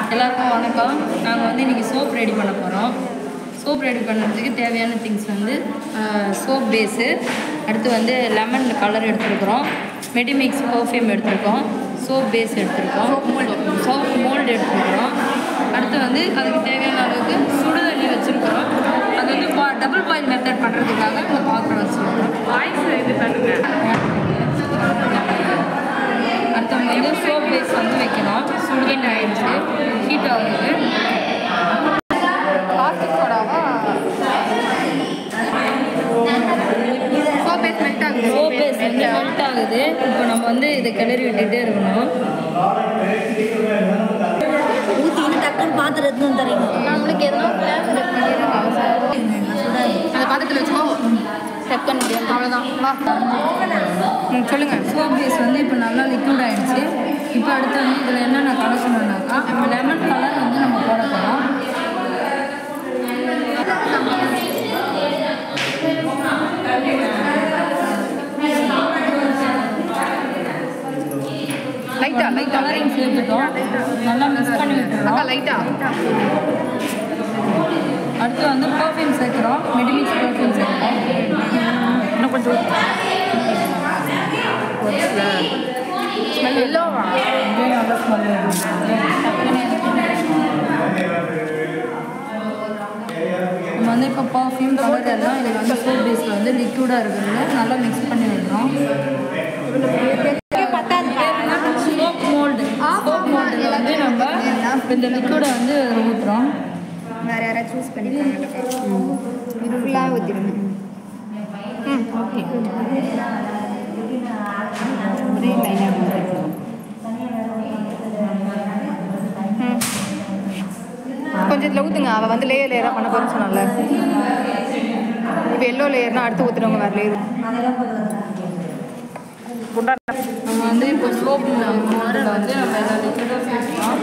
எல்லாருக்கும் வணக்கம் நாங்கள் வந்து இன்றைக்கி சோப் ரெடி பண்ண போகிறோம் சோப் ரெடி பண்ணுறதுக்கு தேவையான திங்ஸ் வந்து சோப் பேஸு அடுத்து வந்து லெமன் கலர் எடுத்துருக்குறோம் மெடிமிக்ஸ் பர்ஃப்யூம் எடுத்திருக்கோம் சோப் பேஸ் எடுத்திருக்கோம் சோப் மோல்டு எடுத்துருக்குறோம் அடுத்து வந்து அதுக்கு தேவையான அளவுக்கு சுடுதண்ணி வச்சுருக்குறோம் அது வந்து டபுள் பாயில் மெத்தட் பண்ணுறதுக்காக நம்ம பாத்திரம் வச்சுருக்கோம் வாய்ஸ் இது பண்ணுங்க அடுத்தவங்க வந்து சோப் பேஸ் வந்து வைக்கணும் சுடுதண்ணி ஆயிடுச்சு ஹீட் ஆகுது கார்த்திக் சோடாவா சோப் பேஸ் மெல்ட் ஆகுது சோப் பேஸ் வந்து மெல்ட் ஆகுது இப்போ நம்ம வந்து இதை கிளறி விட்டுட்டே இருக்கணும் ஊற்றிக்கிட்டு டக்குன்னு பாத்திரத்துல தரீங்க நம்மளுக்கு எதனா ஃப்ளாஷ் ரெடி பண்ணிடுங்க சார் அந்த பாத்திரத்தில் வச்சுக்கோ செகண்ட் அவ்வளோதான் வா ம் சொல்லுங்கள் சோப் பேஸ் வந்து இப்போ நல்லா லிக்விட் ஆயிடுச்சு இப்போ அடுத்து வந்து இதில் என்னென்ன கலக்கணும்னாக்கா நம்ம லெமன் கலர் வந்து நம்ம போட போகிறோம் லைட்டா லைட்டா கலரிங் சேர்த்துட்டோம் நல்லா மிக்ஸ் பண்ணி அக்கா விட்டுறோம் லைட்டா அடுத்து வந்து பர்ஃப்யூம் சேர்க்குறோம் மெடிமிக்ஸ் பர்ஃப்யூம் சேர்க்குறோம் இன்னும் கொஞ்சம் ஸ்மெல் எல்லோவா இதுவே நல்ல ஸ்மெல் நம்ம வந்து இப்போ பர்ஃப்யூம் கலர் எல்லாம் இதில் வந்து சோப் பேஸில் வந்து லிக்விடாக இருக்கிறது நல்லா மிக்ஸ் பண்ணி விடுறோம் சோப் மோல்டு சோப் மோல்டில் வந்து நம்ம இந்த லிக்விடை வந்து ஊற்றுறோம் வேற யாராவது சூஸ் பண்ணிருக்காங்க இது ஃபுல்லாக ஊற்றிடுங்க ம் ஓகே ஒரே லைனாக கொஞ்சம் இதில் ஊற்றுங்க அவள் வந்து லேயர் லேயராக பண்ண போகிறேன்னு சொன்னால இப்போ எல்லோ லேயர்னா அடுத்து ஊற்றுறவங்க வேறு லேயர் நம்ம வந்து இப்போ சோப் மோல்டில் வந்து நம்ம எல்லா லிக்விடும் சேர்த்துறோம்